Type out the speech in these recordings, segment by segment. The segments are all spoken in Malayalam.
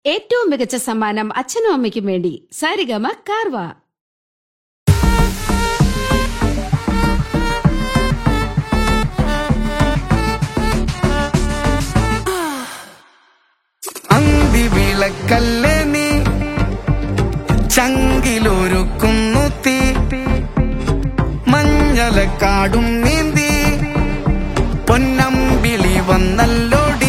ഏറ്റവും മികച്ച സമ്മാനം അച്ഛനും അമ്മയ്ക്കും വേണ്ടി സാരിഗമ കാർവ അന്തി വിളക്കല്ലേ നീ ചങ്കിലൊരുക്കുന്നു തീ മഞ്ഞലക്കാടും നീന്തി പൊന്നമ്പിളി വന്നല്ലോടി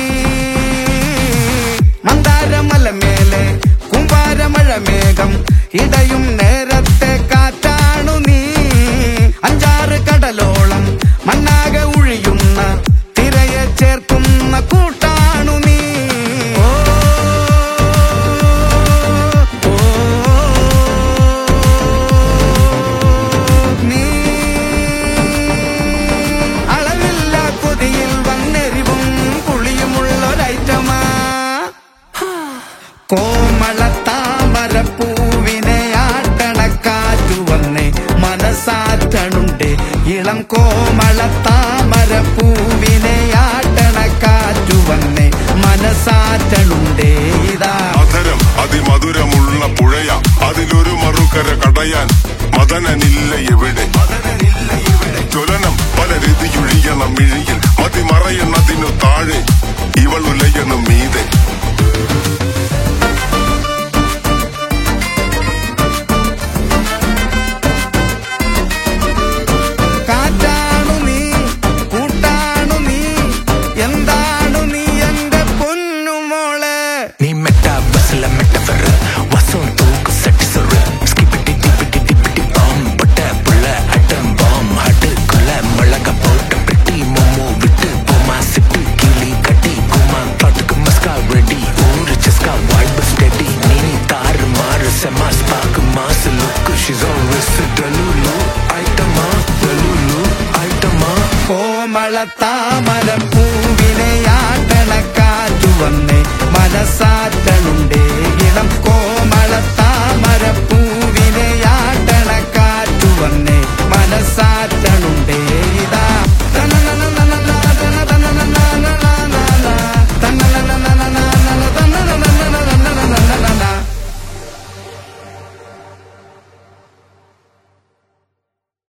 മന്ദാരമല മേലെ കുമ്പാരമഴ മേഘം ഇടയും നേരത്തെ കാറ്റാണു നീ അഞ്ചാറ് കടലോളം മണ്ണാകെ ഒഴിയുന്ന തിരയെ ചേർക്കുന്ന കൂട്ടാണു നീ ഓ, ഓ, നീ അളവില്ല കൊതിയിൽ വന്നെരിവും പുളിയുമുള്ളൊരൈറ്റമാ കോമള താമര പൂവിനെ ആട്ടണക്കാറ്റു വന്നേ മനസ്സാറ്റണുണ്ട് ഇളം കോമള താമര പൂവിനെ ആട്ടണക്കാറ്റു വന്നേ മനസ്സാറ്റണുണ്ടേ ഇതാ അധരം അതിമധുരമുള്ള പുഴയ അതിലൊരു മറുകര കടയാൻ മദനനില്ല എവിടെ ജ്വലനം പല രതിയൊഴിയണം മിഴിയിൽ മതി മറയണതിനു താഴെ ഇവൾ ഉലയണം മീതെ കാറ്റാണു നീ കൂട്ടാണു നീ എന്താണു നീ എന്റെ പൊന്നുമോളെ നീ മെറ്റാ ബസ്സില മെറ്റഫർ വസം തൂക്ക് സെറ്റ് സൊറ് സ്കിപ്പിട്ടി ടിപ്പിട്ടി ടിപ്പിട്ടി ബോം പൊട്ട പുള്ള അട്ടം ബോം ഹട്ട് കൊല மிளக போட்ட பெட்டி மோமோ விட்டு போமா சிட்டு கிளி கட்டி குமா பாட்டுக்கு மஸ்கா ரெடி ஊரு செஸ்கா வைப் ஸ்டெடி நீ தாறு மாறு செமா ஸ்பாக்கு மாசு லுக்கு ஷிஸ் ஆல்வேஸ் டலுலு ஐட்டமா டலுலு ஐட்டமா കോമള താമര പൂവിനെ ആട്ടണക്കാറ്റു വന്നേ മനസ്സാറ്റണുണ്ടേ ഇളം കോ